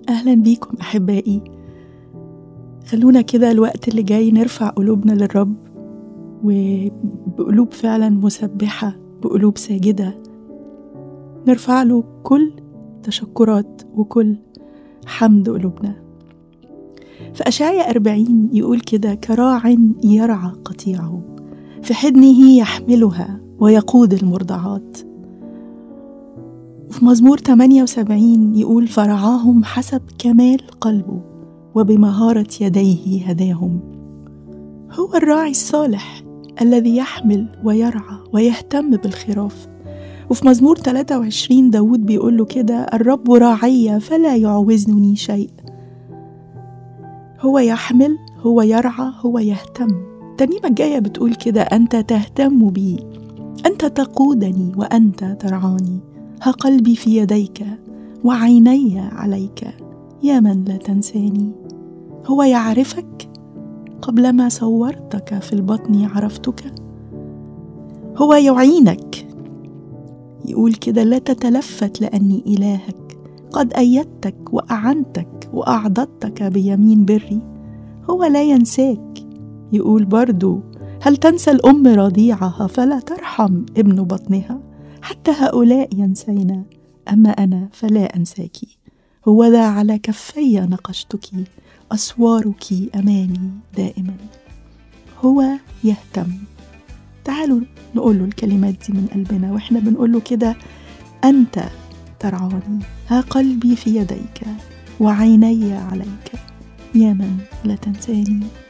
أهلا بيكم أحبائي خلونا كده الوقت اللي جاي نرفع قلوبنا للرب وبقلوب فعلا مسبحة بقلوب ساجدة نرفع له كل تشكرات وكل حمد قلوبنا في أشعية أربعين يقول كده كراع يرعى قطيعه في حضنه يحملها ويقود المرضعات وفي مزمور 78 يقول فرعاهم حسب كمال قلبه وبمهارة يديه هداهم هو الراعي الصالح الذي يحمل ويرعى ويهتم بالخراف وفي مزمور 23 داود بيقول له كده الرب راعي فلا يعوزني شيء هو يحمل هو يرعى هو يهتم الترنيمة الجاية بتقول كده أنت تهتم بي أنت تقودني وأنت ترعاني ها قلبي في يديك وعيني عليك يا من لا تنساني هو يعرفك قبلما صورتك في البطن عرفتك هو يعينك يقول كده لا تتلفت لاني الهك قد ايدتك واعنتك واعضدتك بيمين بري هو لا ينساك يقول برضو هل تنسى الام رضيعها فلا ترحم ابن بطنها حتى هؤلاء ينسينا اما انا فلا انساك هو ذا على كفي نقشتك اسوارك امامي دائما هو يهتم تعالوا نقول له الكلمات دي من قلبنا واحنا بنقول له كده انت ترعاني ها قلبي في يديك وعيني عليك يا من لا تنساني